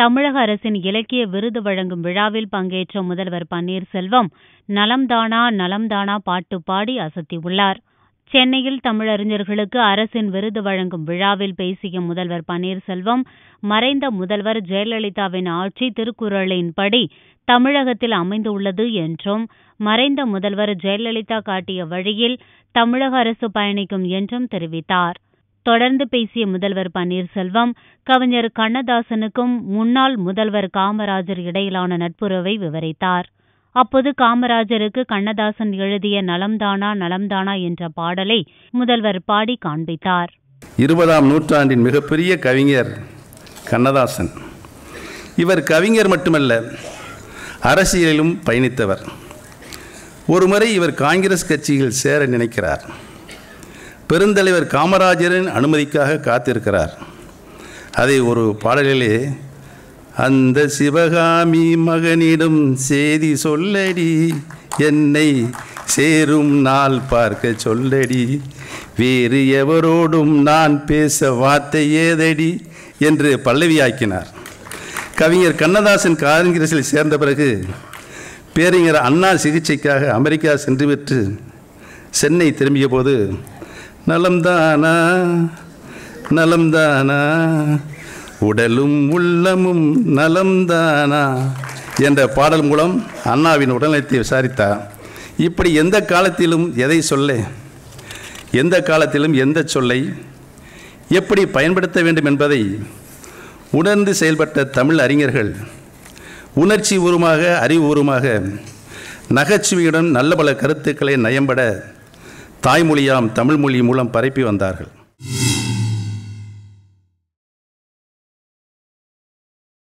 தமிழக அரசின் இலக்கிய விருது வழங்கும் விழாவில் பங்கேற்ற முதல்வர் பன்னீர்செல்வம் நலம்தானா நலம்தானா பாட்டு பாடி அசத்தியுள்ளார் சென்னையில் தமிழறிஞர்களுக்கு அரசின் விருது வழங்கும் விழாவில் பேசிய முதல்வர் பன்னீர்செல்வம் மறைந்த முதல்வர் ஜெயலலிதாவின் ஆட்சி திருக்குறளின்படி தமிழகத்தில் அமைந்துள்ளது என்றும் மறைந்த முதல்வர் ஜெயலலிதா காட்டிய வழியில் தமிழக அரசு பயணிக்கும் என்றும் தெரிவித்தார் தொடர்ந்து பேசிய முதல்வர் பன்னீர்செல்வம் கவிஞர் கண்ணதாசனுக்கும் முன்னாள் முதல்வர் காமராஜர் இடையிலான நட்புறவை விவரித்தார் அப்போது காமராஜருக்கு கண்ணதாசன் எழுதிய நலம்தானா நலம்தானா என்ற பாடலை முதல்வர் பாடி காண்பித்தார் இருபதாம் நூற்றாண்டின் மிகப்பெரிய கவிஞர் கண்ணதாசன் இவர் கவிஞர் மட்டுமல்ல அரசியலிலும் பயணித்தவர் ஒருமுறை இவர் காங்கிரஸ் கட்சியில் சேர நினைக்கிறார் பெருந்தலைவர் காமராஜரின் அனுமதிக்காக காத்திருக்கிறார் அதை ஒரு பாடலிலே அந்த சிவகாமி மகனிடம் செய்தி சொல்லடி என்னை சேரும் நாள் பார்க்க சொல்லடி வேறு எவரோடும் நான் பேச வார்த்தை ஏதடி என்று பல்லவியாக்கினார் கவிஞர் கண்ணதாசன் காங்கிரஸில் சேர்ந்த பிறகு பேரறிஞர் அண்ணா சிகிச்சைக்காக அமெரிக்கா சென்றுவிட்டு சென்னை திரும்பிய போது நலம்தானா நலம்தானா உடலும் உள்ளமும் நலம்தானா என்ற பாடல் மூலம் அண்ணாவின் உடல்நலத்தை விசாரித்தார் இப்படி எந்த காலத்திலும் எதை சொல்ல எந்த காலத்திலும் எந்த சொல்லை எப்படி பயன்படுத்த வேண்டும் என்பதை உணர்ந்து செயல்பட்ட தமிழ் அறிஞர்கள் உணர்ச்சி உருமாக அறிவுபூர்வமாக நகைச்சுவையுடன் நல்ல பல கருத்துக்களை நயம்பட தாய்மொழியாம் தமிழ்மொழி மூலம் பரப்பி வந்தார்கள்